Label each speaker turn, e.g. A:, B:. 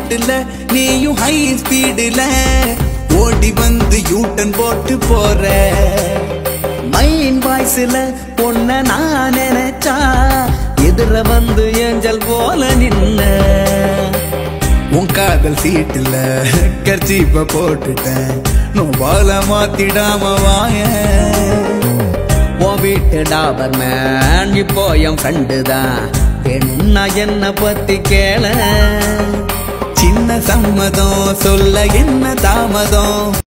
A: மூடுல நீயும் ஹை ஸ்பீடுல ஓடி வந்து யூட்டன் போட்டு போற மைண்ட் வாய்ஸ்ல பொண்ண நான் நினைச்சா எதிர வந்து ஏஞ்சல் போல நின்ன உன் காதல் சீட்டுல கர்ச்சீப்ப போட்டுட்டேன் நோபால மாத்திடாம வாங்க உன் வீட்டு டாபர் மேன் இப்போ என் ஃப்ரெண்டு தான் என்ன என்ன பத்தி கேள சின்ன சம்மதம் சொல்ல என்ன தாமதம்